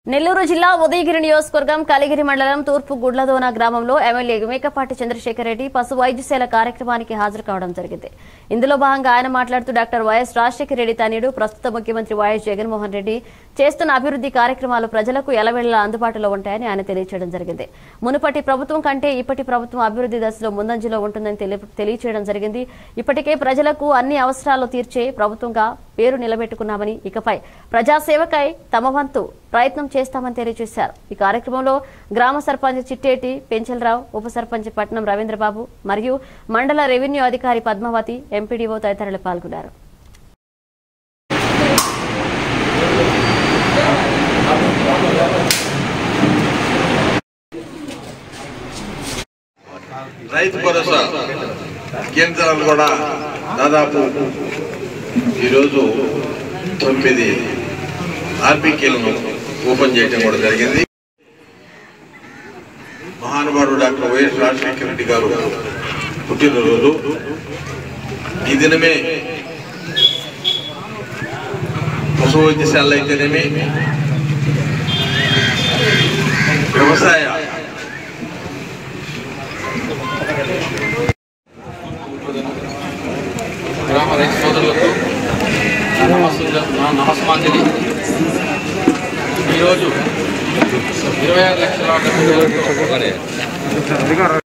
నెల్లూరు జిల్లా ఉదయగిరి నియోజకవర్గం కలిగిరి మండలం తూర్పు గుడ్లదోన గ్రామంలో ఎమ్మెల్యే మేకపాటి చంద్రశేఖర్ రెడ్డి పశు వైద్యశాల కార్యక్రమానికి హాజరు కావడం జరిగింది ఇందులో భాగంగా ఆయన మాట్లాడుతూ డాక్టర్ వైఎస్ రాజశేఖర రెడ్డి తనయుడు ప్రస్తుత ముఖ్యమంత్రి వైఎస్ జగన్మోహన్ రెడ్డి చేస్తున్న అభివృద్ధి కార్యక్రమాలు ప్రజలకు ఎలవేళలా అందుబాటులో ఉంటాయని ఆయన తెలియజేయడం జరిగింది మునుపటి ప్రభుత్వం కంటే ఇప్పటి ప్రభుత్వం అభివృద్ధి దశలో ముందంజలో ఉంటుందని తెలి- తెలియజేయడం జరిగింది ఇప్పటికే ప్రజలకు అన్ని అవసరాలు తీర్చే ప్రభుత్వంగా పేరు నిలబెట్టుకున్నామని ఇకపై ప్రజాసేవకై తమ వంతు ప్రయత్నం చేస్తామని తెలియజేశారు ఈ కార్యక్రమంలో గ్రామ సర్పంచ్ చిట్టేటి పెంచలరావు ఉప సర్పంచ్ పట్నం రవీంద్రబాబు మరియు మండల రెవెన్యూ అధికారి పద్మావతి ఎంపీడీఓ తదితరులు పాల్గొన్నారు రైతు భరోసా కేంద్రాలు కూడా దాదాపు ఈరోజు తొమ్మిది ఆర్బీకేలను ఓపెన్ చేయడం కూడా జరిగింది మహానుభావుడు డాక్టర్ వైఎస్ రాజశేఖర రెడ్డి గారు పుట్టినరోజు ఈ దినమే పశు వైద్యశాలలు అయితేనేమి వ్యవసాయ గ్రామ రైతు సోదరులకు నా నమస్సు నా నమస్మాంజలి ఈరోజు ఇరవై ఆరు లక్షల డెబ్బై వేలతో